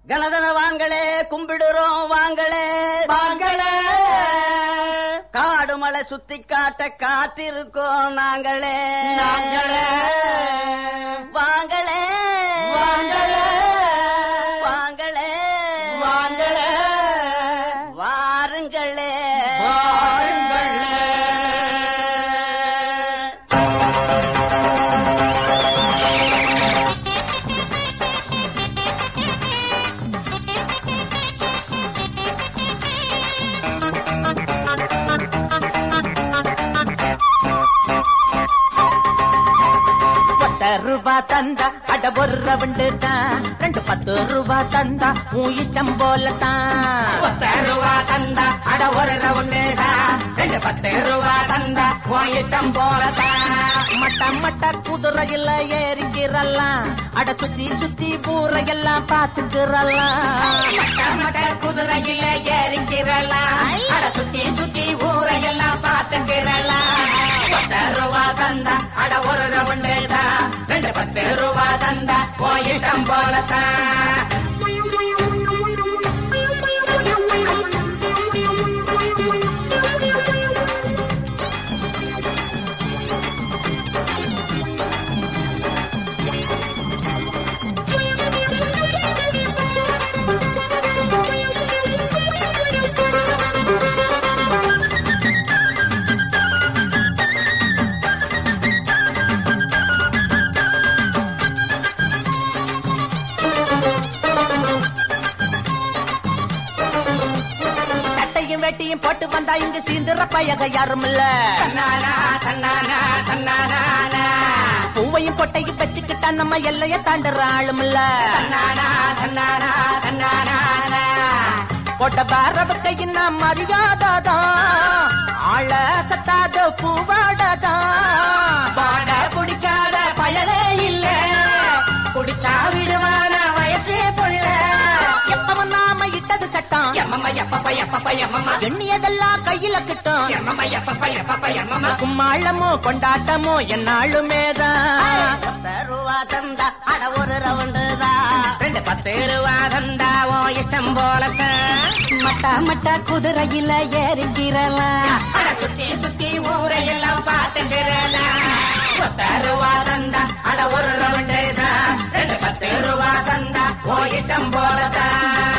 கணதன வாங்களே கும்பிடுறோம் வாங்களே வாங்களே காடு மலை சுத்தி காட்ட காத்திருக்கோம் நாங்களே நாங்களே வாங்களே வாங்களே வாங்களே வாங்களே வாருங்களே வாருங்களே. ஒத்த ரூபா தந்தா அட ஒரு ரவுண்டு தான் ரெண்டு பத்து ரூபா தந்தா உன் இஷ்டம் போல தான் பத்து ரூபா தந்தா அட ஒரு ரவுண்டு ரெண்டு பத்து ரூபா தந்தா உன் இஷ்டம் போலதான் மட்ட மட்ட குதிரையில ஏறிக்கிறலாம் அட சுத்தி சுத்தி ஊரையெல்லாம் பாத்துக்கிறலாம் மட்ட மட்ட குதிரையில ஏறிக்கிறலாம் அட சுத்தி சுத்தி ஊரையெல்லாம் பார்த்துக்கிறலாம் பத்து ரூபா தந்தா அட ஒரு ரவுண்டு ரெண்டு பத்து ரூபா தந்தா உன் இஷ்டம் போலதான் சட்டையும் வேட்டியும் போட்டு வந்தா இங்க சீந்துற பயக யாரும் இல்ல தன்னானா தன்னானா தன்னானா பூவையும் பொட்டையும் வச்சுக்கிட்டா நம்ம எல்லைய தாண்டுற ஆளும் இல்ல தன்னானா தன்னானா தன்னானா பொட்ட பாரவக்கையின் மரியாதைதான் ஆள சத்தாத பூவாடதான் பாட பிடிக்காத பயலே இல்ல குடிச்சா விடுவான வயசே புள்ள எப்பவன் நாம இட்டது சட்டம் எம்மம்மா எப்பப்ப எப்பப்ப எம்மம்மா எண்ணியதெல்லாம் கையில கிட்டும் எம்மம்மா எப்பப்ப எப்பப்ப எம்மம்மா கும்மாளமோ கொண்டாட்டமோ என்னாலுமேதான் பத்து ரூபா தந்தா அட ஒரு ரவுண்டு தான் ரெண்டு பத்து ரூபா தந்தாவோ இஷ்டம் போலத்தான் மட்ட மட்ட குதிரையில ஏறிக்கிறலாம் அட சுத்தி சுத்தி ஊரையெல்லாம் பார்த்துக்கிறலாம் பத்து ரூபா தந்தா அட ஒரு ரவுண்டு தான் ரெண்டு பத்து ரூபா தந்தா ஓ இஷ்டம் போலத்தான்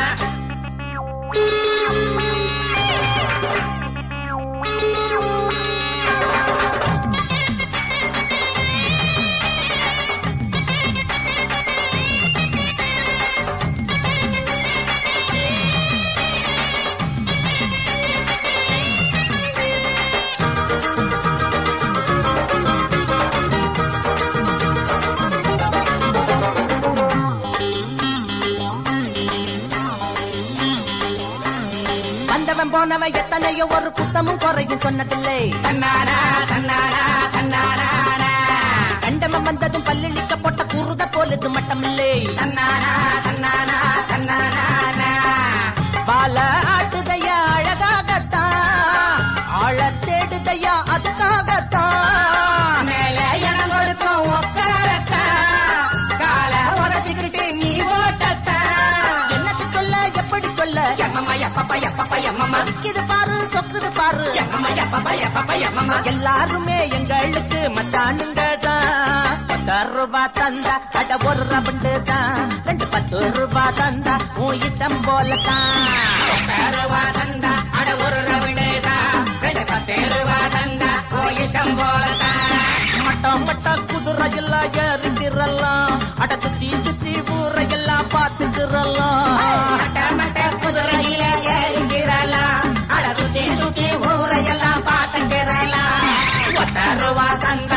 வந்தவன் போனவன் எத்தனையோ ஒரு குத்தமும் குறையும் சொன்னதில்லை தன்னானா தன்னானா தன்னானா கண்டவன் வந்ததும் பல்லிழிக்க போட்ட குருத போலது மட்டமில்லை தன்னானா தன்னானா தன்னானா பால ஆட்டுதையா அழகாகத்தான் ஆழ தேடுதையா அதுக்காகத்தான் மேல இடம் கொடுக்கும் உக்காரத்தான் கால உதச்சுக்கிட்டு நீ ஓட்டத்தான் என்னத்து சொல்ல எப்படி சொல்ல எம்மம்மா எப்பப்பா எப்பப்பா எம்மம்மா இது பாரு சொக்குது பாரு எம்மம்மா எப்பப்பா எப்பப்பா எம்மம்மா எல்லாருமே எங்களுக்கு மச்சானுங்க தான் பத்து ரூபா தந்தா அட ஒரு ரவுண்டு தான் ரெண்டு பத்து ரூபா தந்தா உன் இஷ்டம் போல தான் ரூபா தந்தா அட ஒரு ரவுண்டுதான் ரெண்டு பத்து ரூபா தந்தா ஓ இஷ்டம் போலதான் மட்டம் மட்ட குதிரையில் ஏறிக்கிறலாம் அட சுத்தி சுத்தி ஊரையெல்லாம் பார்த்துக்கிறலாம் மட்ட மட்ட குதிரையில ஏறிக்கிறலாம் அட சுத்தி சுத்தி ஊரையெல்லாம் பார்த்துக்கிறலாம் ஒத்த ரூபா தந்தா